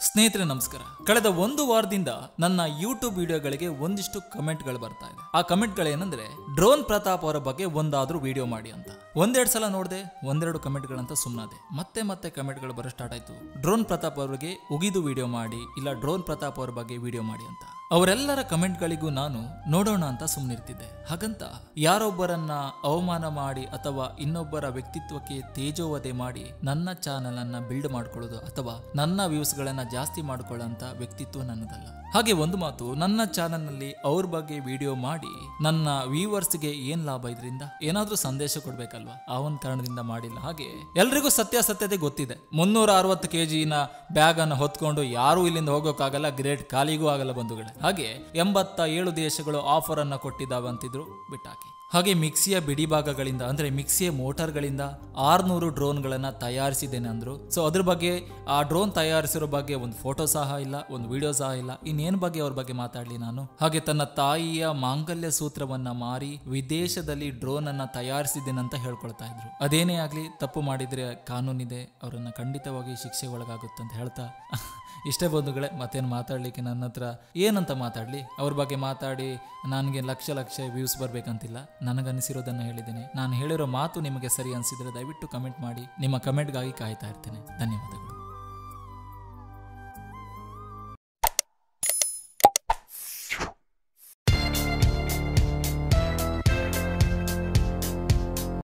ಸ್ನೇಹಿತರೆ ನಮಸ್ಕಾರ ಕಳೆದ ಒಂದು ವಾರದಿಂದ ನನ್ನ ಯೂಟ್ಯೂಬ್ ವಿಡಿಯೋಗಳಿಗೆ ಒಂದಿಷ್ಟು ಕಮೆಂಟ್ಗಳು ಬರ್ತಾ ಇದೆ ಆ ಕಮೆಂಟ್ಗಳೇನಂದ್ರೆ ಡ್ರೋನ್ ಪ್ರತಾಪ್ ಅವರ ಬಗ್ಗೆ ಒಂದಾದ್ರೂ ವಿಡಿಯೋ ಮಾಡಿ ಅಂತ ಒಂದೆರಡು ಸಲ ನೋಡಿದೆ ಒಂದೆರಡು ಕಮೆಂಟ್ಗಳಂತ ಸುಮ್ಮನಾದೆ ಮತ್ತೆ ಮತ್ತೆ ಕಮೆಂಟ್ಗಳು ಬರೋ ಸ್ಟಾರ್ಟ್ ಆಯ್ತು ಡ್ರೋನ್ ಪ್ರತಾಪ್ ಅವರಿಗೆ ಉಗಿದು ವಿಡಿಯೋ ಮಾಡಿ ಇಲ್ಲ ಡ್ರೋನ್ ಪ್ರತಾಪ್ ಅವರ ಬಗ್ಗೆ ವಿಡಿಯೋ ಮಾಡಿ ಅಂತ ಅವರೆಲ್ಲರ ಕಮೆಂಟ್ಗಳಿಗೂ ನಾನು ನೋಡೋಣ ಅಂತ ಸುಮ್ಮನಿರ್ತಿದ್ದೆ ಹಾಗಂತ ಯಾರೊಬ್ಬರನ್ನ ಅವಮಾನ ಮಾಡಿ ಅಥವಾ ಇನ್ನೊಬ್ಬರ ವ್ಯಕ್ತಿತ್ವಕ್ಕೆ ತೇಜೋವಧೆ ಮಾಡಿ ನನ್ನ ಚಾನಲ್ ಅನ್ನ ಬಿಲ್ಡ್ ಮಾಡ್ಕೊಳ್ಳೋದು ಅಥವಾ ನನ್ನ ವ್ಯೂಸ್ ಗಳನ್ನ ಜಾಸ್ತಿ ಮಾಡ್ಕೊಳ್ಳೋಂತ ವ್ಯಕ್ತಿತ್ವ ನನ್ನದಲ್ಲ ಹಾಗೆ ಒಂದು ಮಾತು ನನ್ನ ಚಾನಲ್ ನಲ್ಲಿ ಅವ್ರ ಬಗ್ಗೆ ವಿಡಿಯೋ ಮಾಡಿ ನನ್ನ ವ್ಯೂವರ್ಸ್ಗೆ ಏನ್ ಲಾಭ ಇದರಿಂದ ಏನಾದ್ರೂ ಸಂದೇಶ ಕೊಡ್ಬೇಕಲ್ವಾ ಆ ಒಂದು ಕಾರಣದಿಂದ ಮಾಡಿಲ್ಲ ಹಾಗೆ ಎಲ್ರಿಗೂ ಸತ್ಯಾಸತ್ಯತೆ ಗೊತ್ತಿದೆ ಮುನ್ನೂರ ಅರವತ್ತು ಕೆಜಿನ ಬ್ಯಾಗ್ ಅನ್ನು ಹೊತ್ಕೊಂಡು ಯಾರು ಇಲ್ಲಿಂದ ಹೋಗೋಕ್ಕಾಗಲ್ಲ ಗ್ರೇಟ್ ಖಾಲಿಗೂ ಆಗಲ್ಲ ಬಂಧುಗಳೇ ಹಾಗೆ ಎಂಬತ್ತ ಏಳು ದೇಶಗಳು ಆಫರ್ ಅನ್ನ ಕೊಟ್ಟಿದ್ದಾವೆ ಅಂತಿದ್ರು ಬಿಟ್ಟಾಕಿ ಹಾಗೆ ಮಿಕ್ಸಿಯ ಬಿಡಿ ಭಾಗಗಳಿಂದ ಅಂದ್ರೆ ಮಿಕ್ಸಿಯ ಮೋಟಾರ್ಗಳಿಂದ ಆರ್ನೂರು ಡ್ರೋನ್ಗಳನ್ನ ತಯಾರಿಸಿದ್ದೇನೆ ಅಂದ್ರು ಸೊ ಅದ್ರ ಬಗ್ಗೆ ಆ ಡ್ರೋನ್ ತಯಾರಿಸಿರೋ ಬಗ್ಗೆ ಒಂದು ಫೋಟೋ ಸಹ ಇಲ್ಲ ಒಂದು ವಿಡಿಯೋ ಸಹ ಇಲ್ಲ ಇನ್ನೇನ್ ಬಗ್ಗೆ ಅವ್ರ ಬಗ್ಗೆ ಮಾತಾಡ್ಲಿ ನಾನು ಹಾಗೆ ತನ್ನ ತಾಯಿಯ ಮಾಂಗಲ್ಯ ಸೂತ್ರವನ್ನ ಮಾರಿ ವಿದೇಶದಲ್ಲಿ ಡ್ರೋನ್ ಅನ್ನ ತಯಾರಿಸಿದ್ದೇನೆ ಅಂತ ಹೇಳ್ಕೊಳ್ತಾ ಇದ್ರು ಅದೇನೇ ಆಗ್ಲಿ ತಪ್ಪು ಮಾಡಿದ್ರೆ ಕಾನೂನಿದೆ ಅವರನ್ನ ಖಂಡಿತವಾಗಿ ಶಿಕ್ಷೆ ಒಳಗಾಗುತ್ತೆ ಅಂತ ಹೇಳ್ತಾ ಇಷ್ಟೇ ಬಂಧುಗಳೇ ಮತ್ತೇನು ಮಾತಾಡಲಿಕ್ಕೆ ನನ್ನ ಹತ್ರ ಏನಂತ ಮಾತಾಡಲಿ ಅವ್ರ ಬಗ್ಗೆ ಮಾತಾಡಿ ನನಗೆ ಲಕ್ಷ ಲಕ್ಷ ವ್ಯೂಸ್ ಬರಬೇಕಂತಿಲ್ಲ ನನಗನ್ನಿಸಿರೋದನ್ನು ಹೇಳಿದ್ದೇನೆ ನಾನು ಹೇಳಿರೋ ಮಾತು ನಿಮಗೆ ಸರಿ ಅನಿಸಿದರೆ ದಯವಿಟ್ಟು ಕಮೆಂಟ್ ಮಾಡಿ ನಿಮ್ಮ ಕಮೆಂಟ್ಗಾಗಿ ಕಾಯ್ತಾ ಇರ್ತೇನೆ ಧನ್ಯವಾದಗಳು